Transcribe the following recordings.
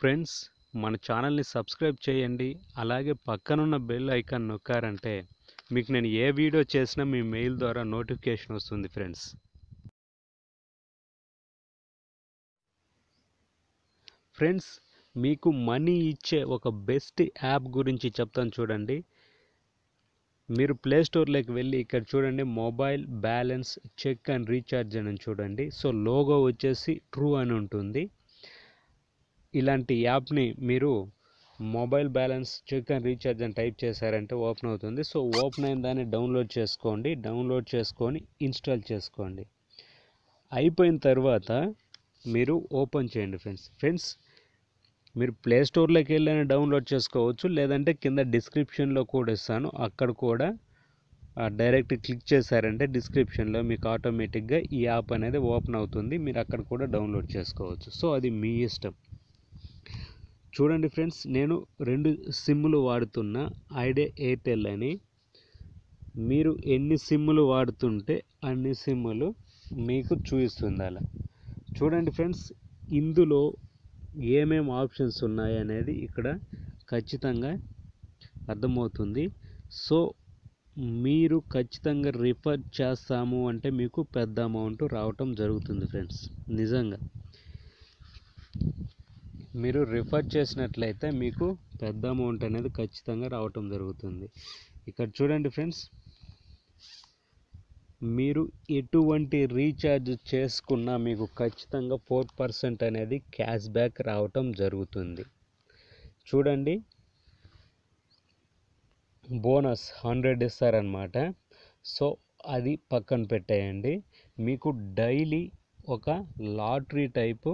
friends మన ఛానల్ని subscribe చేయండి అలాగే పక్కనున్న బెల్ ఐకాన్ నొక్కారంటే మీకు నేను ఏ వీడియో చేసినా మీ మెయిల్ ద్వారా నోటిఫికేషన్ వస్తుంది ఫ్రెండ్స్ ఫ్రెండ్స్ మీకు మనీ ఇచ్చే ఒక బెస్ట్ యాప్ గురించి చెప్తాను చూడండి మీరు ప్లే స్టోర్లోకి వెళ్ళి ఇక్కడ చూడండి mobile balance check and recharge అని చూడండి సో లోగో వచ్చేసి ట్రూ అని ఉంటుంది ఇలాంటి యాప్ని మీరు mobile balance check and recharge అని టైప్ చేశారంటే ఓపెన్ అవుతుంది సో ఓపెన్ అయిన దాన్ని డౌన్లోడ్ చేసుకోండి డౌన్లోడ్ చేసుకొని ఇన్స్టాల్ చేసుకోండి అయిపోయిన తర్వాత మీరు ఓపెన్ చేయండి ఫ్రెండ్స్ ఫ్రెండ్స్ మీరు ప్లే స్టోర్లోకి వెళ్ళి డౌన్లోడ్ చేసుకోవచ్చు లేదంటే కింద డిస్క్రిప్షన్లో కూడా ఇస్తాను అక్కడ కూడా డైరెక్ట్ క్లిక్ చేశారంటే డిస్క్రిప్షన్లో మీకు ఆటోమేటిక్గా ఈ యాప్ అనేది ఓపెన్ అవుతుంది మీరు అక్కడ కూడా డౌన్లోడ్ చేసుకోవచ్చు సో అది మీ ఇష్టం చూడండి ఫ్రెండ్స్ నేను రెండు సిమ్లు వాడుతున్న ఐడియా ఎయిర్టెల్ అని మీరు ఎన్ని సిమ్లు వాడుతుంటే అన్ని సిమ్లు మీకు చూపిస్తుంది అలా చూడండి ఫ్రెండ్స్ ఇందులో ఏమేం ఆప్షన్స్ ఉన్నాయి అనేది ఇక్కడ ఖచ్చితంగా అర్థమవుతుంది సో మీరు ఖచ్చితంగా రిఫర్ చేస్తాము అంటే మీకు పెద్ద అమౌంట్ రావటం జరుగుతుంది ఫ్రెండ్స్ నిజంగా మీరు రిఫర్ చేసినట్లయితే మీకు పెద్ద అమౌంట్ అనేది ఖచ్చితంగా రావటం జరుగుతుంది ఇక్కడ చూడండి ఫ్రెండ్స్ మీరు ఎటువంటి రీఛార్జ్ చేసుకున్నా మీకు ఖచ్చితంగా ఫోర్ పర్సెంట్ అనేది క్యాష్ బ్యాక్ రావటం జరుగుతుంది చూడండి బోనస్ హండ్రెడ్ ఇస్తారనమాట సో అది పక్కన పెట్టేయండి మీకు డైలీ ఒక లాటరీ టైపు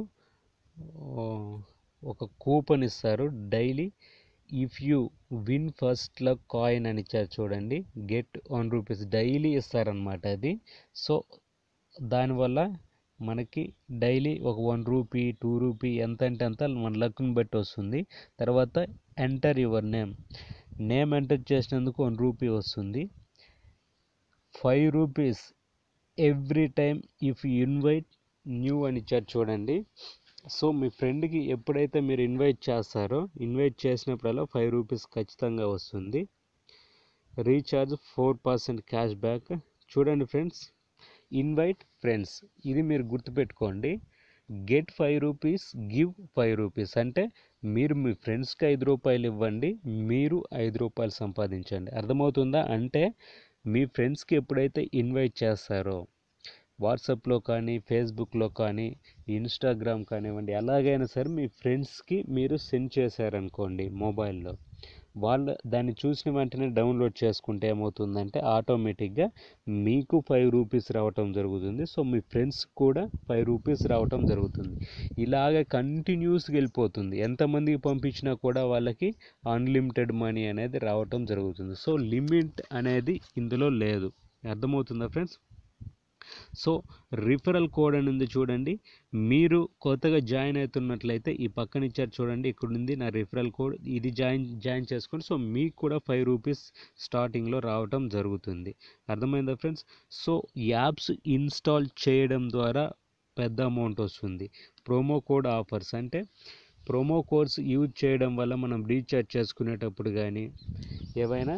ఒక కూపన్ ఇస్తారు డైలీ ఇఫ్ యూ విన్ ఫస్ట్లో కాయిన్ అని ఇచ్చారు చూడండి గెట్ వన్ రూపీస్ డైలీ ఇస్తారనమాట అది సో దానివల్ల మనకి డైలీ ఒక వన్ రూపీ టూ రూపీ ఎంత అంటే అంత మన లక్ని బట్టి వస్తుంది తర్వాత enter your name name enter చేసినందుకు వన్ రూపీ వస్తుంది five rupees every time if invite new అని ఇచ్చారు చూడండి సో మీ ఫ్రెండ్కి ఎప్పుడైతే మీరు ఇన్వైట్ చేస్తారో ఇన్వైట్ చేసినప్పుడల్లా ఫైవ్ రూపీస్ ఖచ్చితంగా వస్తుంది recharge four percent cash back చూడండి ఫ్రెండ్స్ ఇన్వైట్ ఫ్రెండ్స్ ఇది మీరు గుర్తుపెట్టుకోండి get five rupees give five rupees అంటే మీరు మీ ఫ్రెండ్స్కి ఐదు రూపాయలు ఇవ్వండి మీరు ఐదు రూపాయలు సంపాదించండి అర్థమవుతుందా అంటే మీ ఫ్రెండ్స్కి ఎప్పుడైతే ఇన్వైట్ చేస్తారో వాట్సాప్లో కానీ ఫేస్బుక్లో కానీ ఇన్స్టాగ్రామ్ కానివ్వండి ఎలాగైనా సరే మీ ఫ్రెండ్స్కి మీరు సెండ్ చేశారనుకోండి మొబైల్లో వాళ్ళు దాన్ని చూసిన వెంటనే డౌన్లోడ్ చేసుకుంటే ఏమవుతుందంటే ఆటోమేటిక్గా మీకు ఫైవ్ రూపీస్ రావటం జరుగుతుంది సో మీ ఫ్రెండ్స్ కూడా ఫైవ్ రూపీస్ రావటం జరుగుతుంది ఇలాగ కంటిన్యూస్గా వెళ్ళిపోతుంది ఎంతమందికి పంపించినా కూడా వాళ్ళకి అన్లిమిటెడ్ మనీ అనేది రావటం జరుగుతుంది సో లిమిట్ అనేది ఇందులో లేదు అర్థమవుతుందా ఫ్రెండ్స్ సో రిఫరల్ కోడ్ అని ఉంది చూడండి మీరు కొత్తగా జాయిన్ అవుతున్నట్లయితే ఈ పక్కన ఇచ్చారు చూడండి ఇక్కడ ఉంది నా రిఫరల్ కోడ్ ఇది జాయిన్ జాయిన్ చేసుకోండి సో మీకు కూడా ఫైవ్ రూపీస్ స్టార్టింగ్లో రావటం జరుగుతుంది అర్థమైందా ఫ్రెండ్స్ సో యాప్స్ ఇన్స్టాల్ చేయడం ద్వారా పెద్ద అమౌంట్ వస్తుంది ప్రోమో కోడ్ ఆఫర్స్ అంటే ప్రోమో కోడ్స్ యూజ్ చేయడం వల్ల మనం రీఛార్జ్ చేసుకునేటప్పుడు కానీ ఏవైనా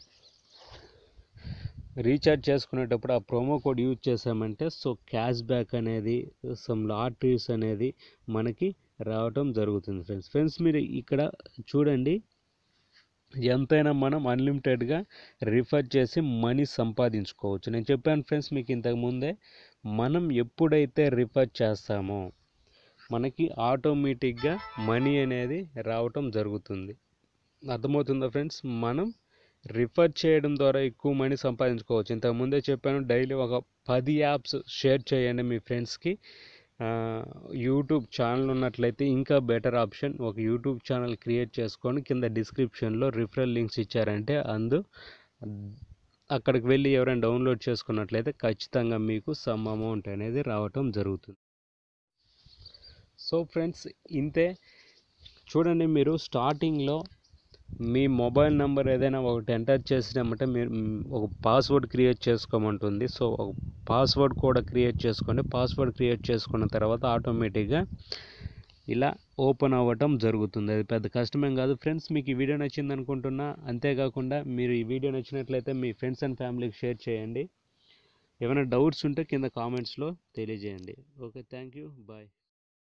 రీఛార్జ్ చేసుకునేటప్పుడు ఆ ప్రోమో కోడ్ యూజ్ చేసామంటే సో క్యాష్ బ్యాక్ అనేది సమ్ లాటరీస్ అనేది మనకి రావటం జరుగుతుంది ఫ్రెండ్స్ ఫ్రెండ్స్ మీరు ఇక్కడ చూడండి ఎంతైనా మనం అన్లిమిటెడ్గా రిఫర్ చేసి మనీ సంపాదించుకోవచ్చు నేను చెప్పాను ఫ్రెండ్స్ మీకు ఇంతకుముందే మనం ఎప్పుడైతే రిఫర్ చేస్తామో మనకి ఆటోమేటిక్గా మనీ అనేది రావటం జరుగుతుంది అర్థమవుతుందా ఫ్రెండ్స్ మనం రిఫర్ చేయడం ద్వారా ఎక్కువ మనీ సంపాదించుకోవచ్చు ఇంతకుముందే చెప్పాను డైలీ ఒక పది యాప్స్ షేర్ చేయండి మీ ఫ్రెండ్స్కి యూట్యూబ్ ఛానల్ ఉన్నట్లయితే ఇంకా బెటర్ ఆప్షన్ ఒక యూట్యూబ్ ఛానల్ క్రియేట్ చేసుకొని కింద డిస్క్రిప్షన్లో రిఫరల్ లింక్స్ ఇచ్చారంటే అందు అక్కడికి వెళ్ళి ఎవరైనా డౌన్లోడ్ చేసుకున్నట్లయితే ఖచ్చితంగా మీకు సమ్ అమౌంట్ అనేది రావటం జరుగుతుంది సో ఫ్రెండ్స్ ఇంతే చూడండి మీరు స్టార్టింగ్లో మీ మొబైల్ నెంబర్ ఏదైనా ఒకటి ఎంటర్ చేసినామంటే మీరు మ్, ఒక పాస్వర్డ్ క్రియేట్ చేసుకోమంటుంది సో ఒక పాస్వర్డ్ కూడా క్రియేట్ చేసుకోండి పాస్వర్డ్ క్రియేట్ చేసుకున్న తర్వాత ఆటోమేటిక్గా ఇలా ఓపెన్ అవ్వటం జరుగుతుంది అది పెద్ద కష్టమేం కాదు ఫ్రెండ్స్ మీకు ఈ వీడియో నచ్చింది అనుకుంటున్నా అంతేకాకుండా మీరు ఈ వీడియో నచ్చినట్లయితే మీ ఫ్రెండ్స్ అండ్ ఫ్యామిలీకి షేర్ చేయండి ఏమైనా డౌట్స్ ఉంటే కింద కామెంట్స్లో తెలియజేయండి ఓకే థ్యాంక్ యూ బాయ్